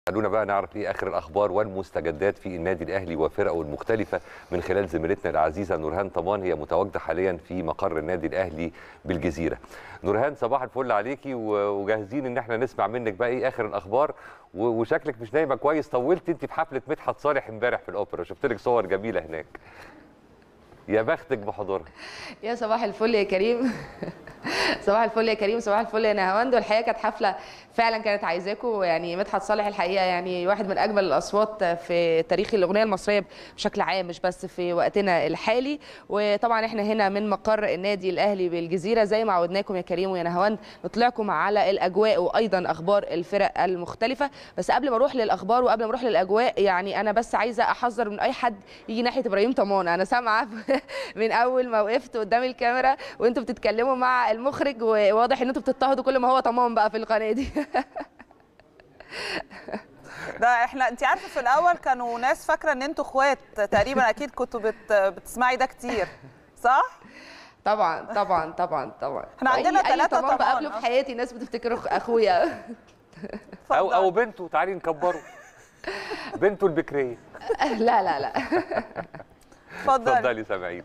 خلونا بقى نعرف ايه اخر الاخبار والمستجدات في النادي الاهلي وفرقه المختلفه من خلال زميلتنا العزيزه نورهان طمان هي متواجده حاليا في مقر النادي الاهلي بالجزيره. نورهان صباح الفل عليكي وجاهزين ان احنا نسمع منك بقى ايه اخر الاخبار وشكلك مش نايمه كويس طولت انت في حفله مدحت صالح امبارح في الاوبرا شفت لك صور جميله هناك. يا بختك بحضورها. يا صباح الفل يا كريم صباح الفل يا كريم صباح الفل يا نهاوند والحقيقه كانت حفله فعلا كانت عايزاكم يعني مدحت صالح الحقيقه يعني واحد من اجمل الاصوات في تاريخ الاغنيه المصريه بشكل عام مش بس في وقتنا الحالي وطبعا احنا هنا من مقر النادي الاهلي بالجزيره زي ما عودناكم يا كريم ويا نهاوند نطلعكم على الاجواء وايضا اخبار الفرق المختلفه بس قبل ما اروح للاخبار وقبل ما اروح للاجواء يعني انا بس عايزه احذر من اي حد يجي ناحيه ابراهيم طمان انا سامعه من اول ما وقفت قدام الكاميرا وانتوا بتتكلموا مع المخرج وواضح ان انتوا بتضطهدوا كل ما هو طمان بقى في القناه دي ده احنا انت عارفه في الاول كانوا ناس فاكره ان انتوا اخوات تقريبا اكيد كنتوا بت... بتسمعي ده كتير صح طبعا طبعا طبعا طبعا احنا عندنا ثلاثه طبعا بقابله في حياتي ناس بتفتكره اخويا او او بنته تعالي نكبره بنته البكريه لا لا لا اتفضلي اتفضلي سامعين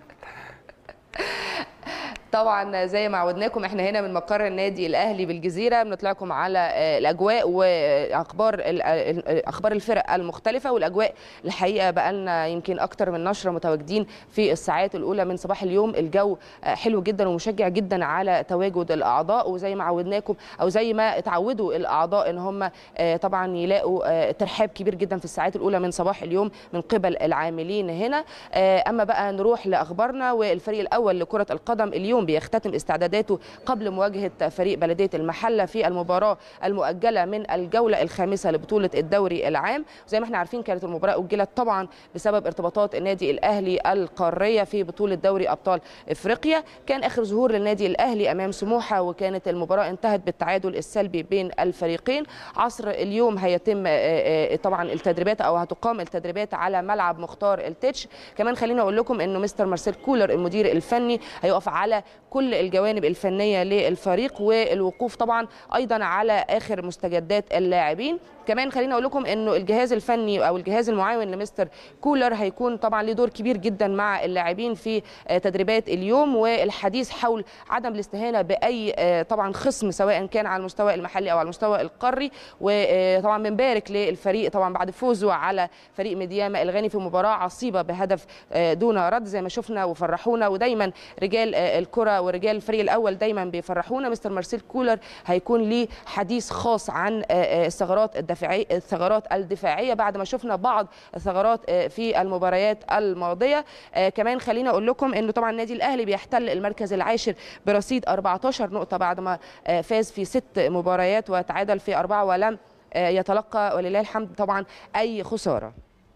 طبعا زي ما عودناكم احنا هنا من مقر النادي الاهلي بالجزيره بنطلعكم على الاجواء واخبار اخبار الفرق المختلفه والاجواء الحقيقه بقى لنا يمكن اكتر من نشره متواجدين في الساعات الاولى من صباح اليوم الجو حلو جدا ومشجع جدا على تواجد الاعضاء وزي ما عودناكم او زي ما اتعودوا الاعضاء ان هم طبعا يلاقوا ترحاب كبير جدا في الساعات الاولى من صباح اليوم من قبل العاملين هنا اما بقى نروح لاخبارنا والفريق الاول لكره القدم اليوم بيختتم استعداداته قبل مواجهه فريق بلديه المحله في المباراه المؤجله من الجوله الخامسه لبطوله الدوري العام زي ما احنا عارفين كانت المباراه اجلت طبعا بسبب ارتباطات النادي الاهلي القاريه في بطوله دوري ابطال افريقيا كان اخر ظهور للنادي الاهلي امام سموحه وكانت المباراه انتهت بالتعادل السلبي بين الفريقين عصر اليوم هيتم طبعا التدريبات او هتقام التدريبات على ملعب مختار التتش كمان خليني اقول لكم انه مستر مارسيل كولر المدير الفني هيقف على كل الجوانب الفنيه للفريق والوقوف طبعا ايضا على اخر مستجدات اللاعبين كمان خليني اقول لكم انه الجهاز الفني او الجهاز المعاون لمستر كولر هيكون طبعا له دور كبير جدا مع اللاعبين في تدريبات اليوم والحديث حول عدم الاستهانه باي طبعا خصم سواء كان على المستوى المحلي او على المستوى القاري وطبعا بنبارك للفريق طبعا بعد فوزه على فريق ميدياما الغاني في مباراه عصيبه بهدف دون رد زي ما شفنا وفرحونا ودايما رجال الكره ورجال الفريق الاول دايما بيفرحونا مستر مارسيل كولر هيكون ليه حديث خاص عن الثغرات الدفاعيه الثغرات الدفاعيه بعد ما شفنا بعض الثغرات في المباريات الماضيه كمان خلينا اقول لكم انه طبعا النادي الاهلي بيحتل المركز العاشر برصيد 14 نقطه بعد ما فاز في ست مباريات وتعادل في اربعه ولم يتلقى ولله الحمد طبعا اي خساره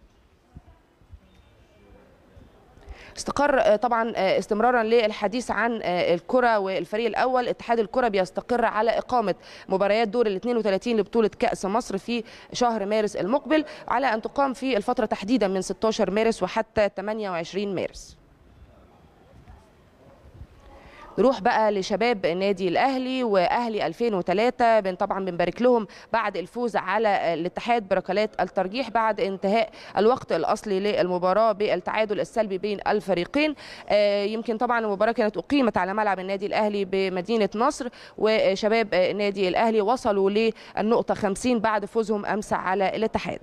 استقر طبعا استمرارا للحديث عن الكره والفريق الاول اتحاد الكره بيستقر على اقامه مباريات دور ال 32 لبطوله كاس مصر في شهر مارس المقبل على ان تقام في الفتره تحديدا من 16 مارس وحتى 28 مارس نروح بقى لشباب النادي الاهلي واهلي 2003 بن طبعا بنبارك لهم بعد الفوز على الاتحاد بركلات الترجيح بعد انتهاء الوقت الاصلي للمباراه بالتعادل السلبي بين الفريقين يمكن طبعا المباراه كانت اقيمت على ملعب النادي الاهلي بمدينه نصر وشباب النادي الاهلي وصلوا للنقطه 50 بعد فوزهم امس على الاتحاد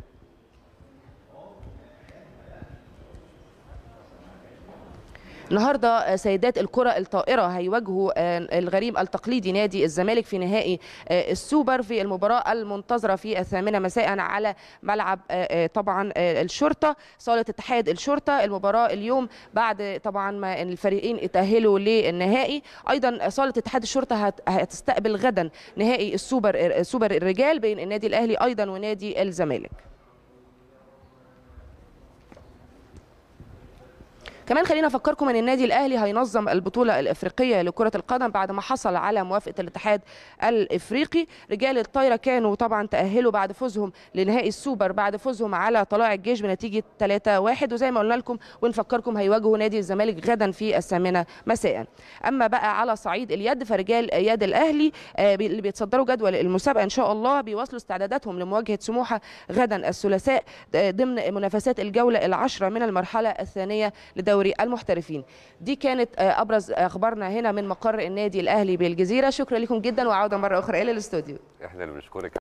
النهارده سيدات الكره الطائره هيواجهوا الغريم التقليدي نادي الزمالك في نهائي السوبر في المباراه المنتظره في الثامنه مساء على ملعب طبعا الشرطه صاله اتحاد الشرطه المباراه اليوم بعد طبعا ما الفريقين اتاهلوا للنهائي ايضا صاله اتحاد الشرطه هتستقبل غدا نهائي السوبر سوبر الرجال بين النادي الاهلي ايضا ونادي الزمالك كمان خلينا افكركم ان النادي الاهلي هينظم البطوله الافريقيه لكره القدم بعد ما حصل على موافقه الاتحاد الافريقي رجال الطايره كانوا طبعا تاهلوا بعد فوزهم لنهائي السوبر بعد فوزهم على طلائع الجيش بنتيجه 3-1 وزي ما قلنا لكم ونفكركم هيواجهوا نادي الزمالك غدا في الثامنه مساء اما بقى على صعيد اليد فرجال يد الاهلي آه، بي- اللي بيتصدروا جدول المسابقه ان شاء الله بيواصلوا استعداداتهم لمواجهه سموحه غدا الثلاثاء آه، ضمن منافسات الجوله العشره من المرحله الثانيه لدوري المحترفين دي كانت آه، ابرز اخبارنا هنا من مقر النادي الاهلي بالجزيره شكرا لكم جدا وعوده مره اخرى الى الاستوديو احنا اللي بنشكرك